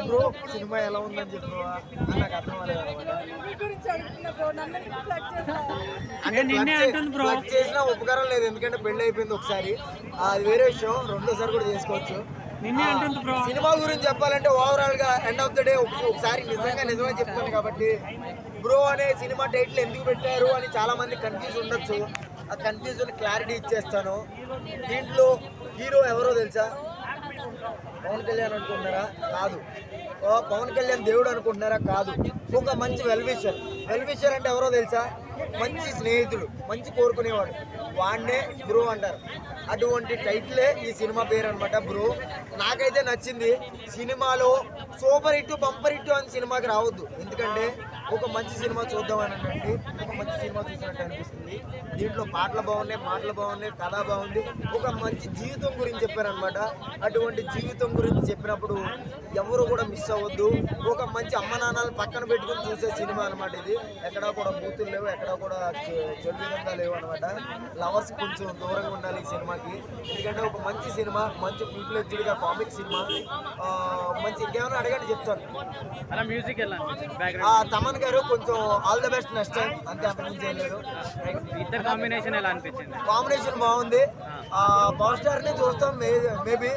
Bro cinema ఎలా ఉందని చెప్పవా అని నాకు అర్థం అవ్వలేదు అనమాట మూవీ గురించి అడుగుతున్నా బ్రో నన్ను ఫ్లడ్ చేస్తాను అంటే నిన్నే అంటుంది బ్రో చేసిన ఉపకారం లేదు ఎందుకంటే పెళ్లి అయిపోయింది ఒకసారి ఆ, అది వేరే విషయం రెండోసారి కూడా చేసుకోవచ్చు నిన్నే అంటుంది బ్రో సినిమా గురించి చెప్పాలంటే ఓవరాల్ గా ఎండ్ ఆఫ్ ద డే ఒకసారి నిజంగా నిజమే చెప్తాను కాబట్టి బ్రో అనే సినిమా టైటిల్ ఎందుకు పెట్టారు అని చాలా మంది కన్ఫ్యూజ్ ఉండొచ్చు ఆ కన్ఫ్యూజన్ క్లారిటీ ఇచ్చేస్తాను దీంట్లో హీరో ఎవరో తెలుసా పవన్ కళ్యాణ్ అనుకుంటున్నారా కాదు ఓ పవన్ కళ్యాణ్ దేవుడు అనుకుంటున్నారా కాదు ఒక మంచి వెల్విషర్ వెల్విషర్ అంటే ఎవరో తెలుసా మంచి స్నేహితుడు మంచి కోరుకునేవాడు వాడినే బ్రో అంటారు అటువంటి టైటిలే ఈ సినిమా పేరు అనమాట బ్రో నాకైతే నచ్చింది సినిమాలో సూపర్ హిట్ బంపర్ హిట్ అని సినిమాకి రావద్దు ఎందుకంటే ఒక మంచి సినిమా చూద్దామని అంటే ఒక మంచి సినిమా చూసినట్టు అనిపిస్తుంది దీంట్లో పాటలు బాగున్నాయి మాటలు బాగున్నాయి కథ బాగుంది ఒక మంచి జీవితం గురించి చెప్పారనమాట అటువంటి జీవితం గురించి చెప్పినప్పుడు ఎవరు కూడా మిస్ అవ్వద్దు ఒక మంచి అమ్మ నాన్నలు పక్కన పెట్టుకుని చూసే సినిమా అనమాట ఇది ఎక్కడా కూడా బూతులు లేవు ఎక్కడా కూడా చె- చెడు విధంగా లేవు అనమాట లవర్స్ కొంచెం దూరంగా ఉండాలి ఈ సినిమాకి ఎందుకంటే ఒక మంచి సినిమా మంచి ఫుల్ ఫ్లెడ్జ్డ్గా కామిక్ సినిమా ఆ, మంచి ఇంకేమైనా అడగండి చెప్తాను అలా మ్యూజిక్ ఎలా ఆ, తమన్ గారు కొంచెం all the best next time అంతే అంతకుమించి చేయలేరు ఇద్దరు కాంబినేషన్ ఎలా అనిపించింది కాంబినేషన్ బాగుంది ఆ, పవర్ స్టార్ ని చూస్తాం మేబీ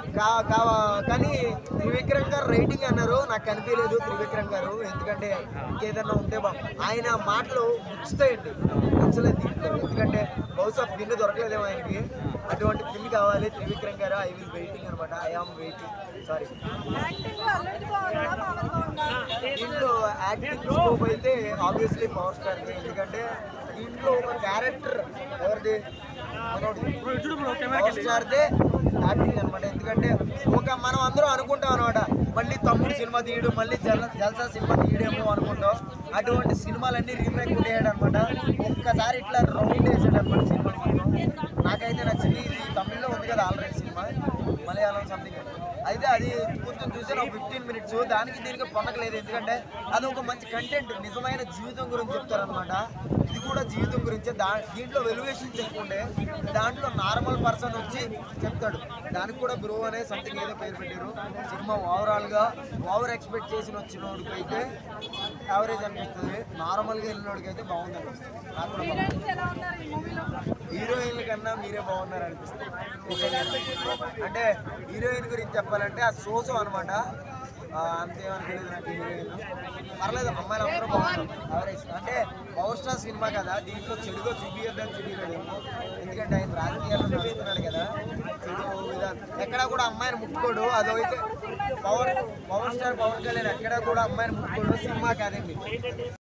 కానీ త్రివిక్రమ్ గారు రైటింగ్ అన్నారు నాకు కనిపించలేదు త్రివిక్రమ్ గారు ఎందుకంటే ఇంకేదన్నా ఉంటే బా ఆయన మాటలు ముచ్చుతాయండి నచ్చలేదు దీంట్లో ఎందుకంటే బహుశా పిన్ దొరకలేదేమో ఆయనకి అటువంటి పిన్ కావాలి Trivikram garu I will waiting అనమాట I am waiting sorry acting అల్లరి బాగుందా మామూలు బాగుందా దీంట్లో యాక్టింగ్ స్కోప్ అయితే ఆబ్వియస్లీ పవర్ స్టార్ ఎందుకంటే దీంట్లో ఒక క్యారెక్టర్ ఎవరిది మనోడిది. పవర్ స్టార్దే యాక్టింగ్ అనమాట ఎందుకంటే ఒక మనం అందరం అనుకుంటాం అనమాట మళ్ళీ తమ్ముడు సినిమా తీయడం మళ్ళీ జల జల్సా సినిమా తీయడేమో అనుకుంటాం అటువంటి సినిమాలన్నీ రీమేక్ ఉండేయాడు అనమాట ఒక్కసారి ఇట్లా రౌండ్ వేసాడు అనమాట సినిమా నాకైతే నచ్చింది ఇది తమిళ్లో ఉంది కదా ఆల్రెడీ సినిమా మలయాళం సంథింగ్ అయితే అది కొంచెం చూసాను ఒక ఫిఫ్టీన్ మినిట్స్ దానికి దీనికి పొందకలేదు ఎందుకంటే అది ఒక మంచి కంటెంట్ నిజమైన జీవితం గురించి చెప్తారనమాట ఇది కూడా జీవితం గురించే దా దీంట్లో వెల్యువేషన్స్ ఎక్కువ ఉండే దాంట్లో నార్మల్ పర్సన్ వచ్చి చెప్తాడు దానికి కూడా బ్రో అనే సంథింగ్ ఏదో పేరు పెట్టారు సినిమా ఓవరాల్గా ఓవర్ ఎక్స్పెక్ట్ చేసిన వచ్చినోడికి అయితే యావరేజ్ అనిపిస్తుంది నార్మల్గా వెళ్ళినోడికి అయితే బాగుంది అనిపిస్తుంది నాకు కూడా బాగుంది. హీరోయిన్స్ ఎలా ఉన్నారు ఈ మూవీలో హీరోయిన్ల కన్నా మీరే బాగున్నారు అనిపిస్తుంది అంటే హీరోయిన్ గురించి చెప్పాలంటే ఆ సోసో అనమాట అంతేమనుకోలేదు నాకు హీరోయిన్ పర్లేదు అమ్మాయిలు అందరూ బాగున్నారు ఎవరేజ్ అంటే పవర్ స్టార్ సినిమా కదా దీంట్లో చెడుగా చూపించద్దని చూపించలేము ఎందుకంటే ఆయన రాజకీయాల్లో నడుస్తున్నాడు కదా చెడు విధానం ఎక్కడా కూడా అమ్మాయిని ముట్టుకోడు అదైతే power power star Pawan Kalyan ఎక్కడా కూడా అమ్మాయిని ముట్టుకోడు సినిమా కాదండి